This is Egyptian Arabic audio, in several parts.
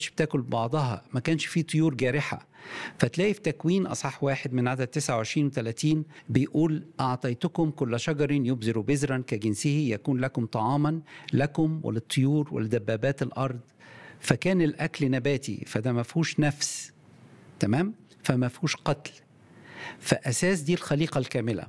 بتاكل بعضها ما كانش فيه طيور جارحة فتلاقي في تكوين أصحاح واحد من عدد 29 و 30 بيقول أعطيتكم كل شجر يبذر بذرا كجنسه يكون لكم طعاما لكم وللطيور ولدبابات الأرض فكان الأكل نباتي فده ما فيهوش نفس تمام فما فيهوش قتل فأساس دي الخليقة الكاملة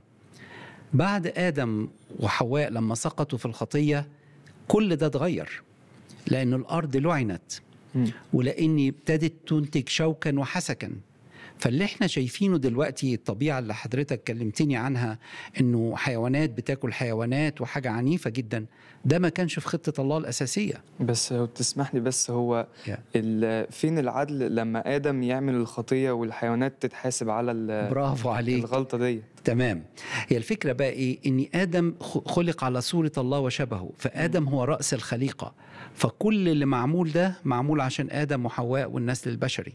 بعد آدم وحواء لما سقطوا في الخطية كل ده اتغير لأن الأرض لعنت مم. ولاني ابتدت تنتج شوكا وحسكا فاللي احنا شايفينه دلوقتي الطبيعه اللي حضرتك كلمتني عنها انه حيوانات بتاكل حيوانات وحاجه عنيفه جدا ده ما كانش في خطه الله الاساسيه بس لو تسمح لي بس هو Yeah. ال- فين العدل لما ادم يعمل الخطيه والحيوانات تتحاسب على ال- برافو عليك الغلطه دي تمام هي الفكره بقى ايه ان ادم خ- خلق على صوره الله وشبهه فادم هو راس الخليقه فكل اللي معمول ده معمول عشان ادم وحواء والنسل البشري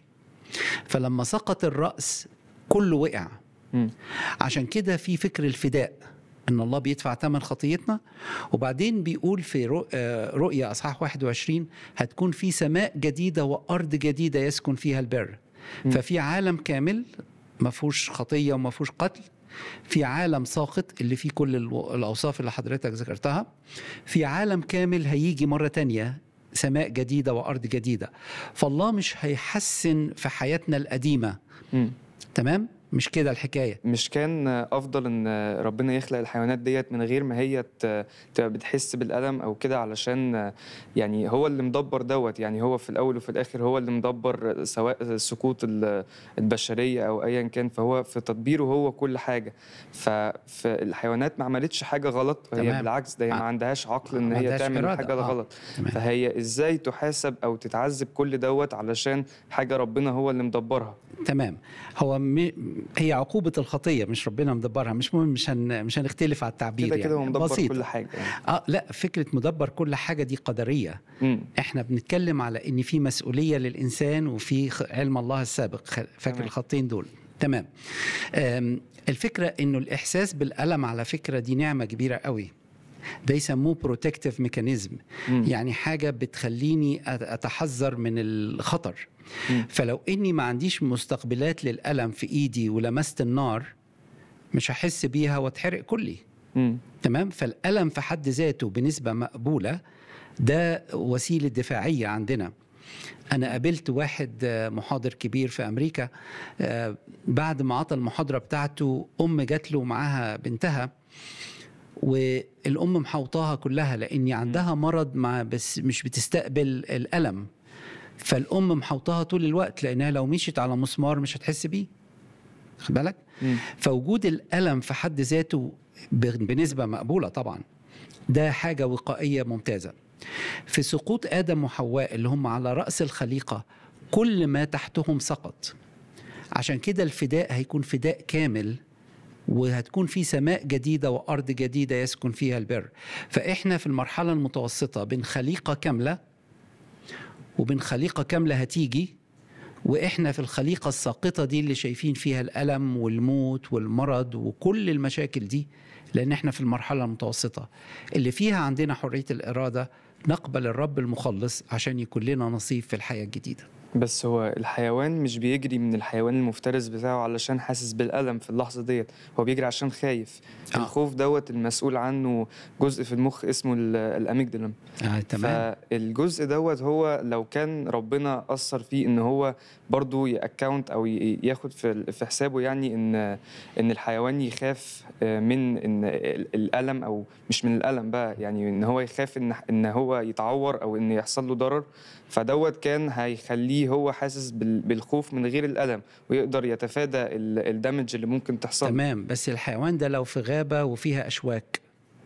فلما سقط الراس كله وقع مم. عشان كده في فكر الفداء ان الله بيدفع ثمن خطيتنا وبعدين بيقول في رؤ- آه، رؤيا اصحاح 21 هتكون في سماء جديده وارض جديده يسكن فيها البر مم. ففي عالم كامل ما فيهوش خطيه وما فيهوش قتل في عالم ساقط اللي فيه كل الو- الاوصاف اللي حضرتك ذكرتها في عالم كامل هيجي مره تانية سماء جديده وارض جديده فالله مش هيحسن في حياتنا القديمه مم. تمام مش كده الحكايه مش كان افضل ان ربنا يخلق الحيوانات ديت من غير ما هي ت- تبقى بتحس بالالم او كده علشان يعني هو اللي مدبر دوت يعني هو في الاول وفي الاخر هو اللي مدبر سواء سقوط ال- البشريه او ايا كان فهو في تدبيره هو كل حاجه فالحيوانات ما عملتش حاجه غلط هي تمام. بالعكس ده هي ما ما- عندهاش عقل ان ما هي عندهاش تعمل إرادة. حاجه آه. غلط تمام. فهي ازاي تحاسب او تتعذب كل دوت علشان حاجه ربنا هو اللي مدبرها تمام هو م... هي عقوبة الخطية مش ربنا مدبرها مش مهم مش هن... مش هنختلف على التعبير كده كده هو يعني مدبر بسيطة. كل حاجه يعني. اه لا فكرة مدبر كل حاجة دي قدرية مم. احنا بنتكلم على ان في مسؤولية للإنسان وفي خ- علم الله السابق خ- فاكر تمام. الخطين دول تمام آم، الفكرة انه الإحساس بالألم على فكرة دي نعمة كبيرة قوي ده يسموه بروتكتيف ميكانيزم مم. يعني حاجة بتخليني أت- أتحذر من الخطر مم. فلو اني ما عنديش مستقبلات للالم في ايدي ولمست النار مش هحس بيها واتحرق كلي مم. تمام فالالم في حد ذاته بنسبه مقبوله ده وسيله دفاعيه عندنا انا قابلت واحد آه، محاضر كبير في امريكا آه، بعد ما عطى المحاضره بتاعته ام جات له معاها بنتها والام محوطاها كلها لاني عندها مرض مع بس مش بتستقبل الالم فالام محوطاها طول الوقت لانها لو مشيت على مسمار مش هتحس بيه خد بالك مم. فوجود الالم في حد ذاته ب- بنسبه مقبوله طبعا ده حاجه وقائيه ممتازه في سقوط ادم وحواء اللي هم على راس الخليقه كل ما تحتهم سقط عشان كده الفداء هيكون فداء كامل وهتكون في سماء جديدة وأرض جديدة يسكن فيها البر فإحنا في المرحلة المتوسطة بين خليقة كاملة وبين خليقة كاملة هتيجي وإحنا في الخليقة الساقطة دي اللي شايفين فيها الألم والموت والمرض وكل المشاكل دي لأن إحنا في المرحلة المتوسطة اللي فيها عندنا حرية الإرادة نقبل الرب المخلص عشان يكون لنا نصيب في الحياة الجديدة بس هو الحيوان مش بيجري من الحيوان المفترس بتاعه علشان حاسس بالألم في اللحظة ديت هو بيجري عشان خايف آه. الخوف دوت المسؤول عنه جزء في المخ اسمه ال- الأميجدالم آه تمام فالجزء دوت هو لو كان ربنا أثر فيه إن هو برضو يأكاونت أو ي- ياخد في في حسابه يعني إن إن الحيوان يخاف آه، من إن ال- الألم أو مش من الألم بقى يعني إن هو يخاف إن إن هو يتعور أو إن يحصل له ضرر فدوت كان هيخليه هو حاسس بال- بالخوف من غير الألم ويقدر يتفادى ال- الدمج اللي ممكن تحصل له. تمام بس الحيوان ده لو في غابة وفيها أشواك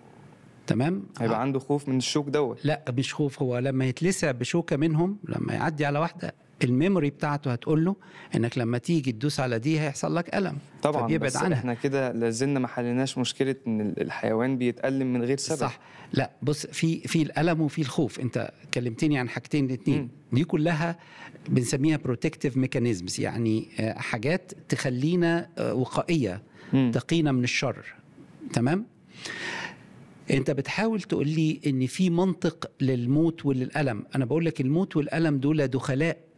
تمام هيبقى آه. عنده خوف من الشوك دوت لا مش خوف هو لما يتلسع بشوكة منهم لما يعدي على واحدة الميموري بتاعته هتقول له انك لما تيجي تدوس على دي هيحصل لك الم طبعا فبيبعد بس عنها. احنا كده لازلنا ما حليناش مشكله ان ال- الحيوان بيتألم من غير سبب صح لا بص في في الالم وفي الخوف انت كلمتني عن حاجتين الاثنين مم. دي كلها بنسميها بروتكتيف ميكانيزمز يعني آه، حاجات تخلينا آه، وقائيه مم. تقينا من الشر تمام انت بتحاول تقول لي ان في منطق للموت وللالم انا بقول لك الموت والالم دول دخلاء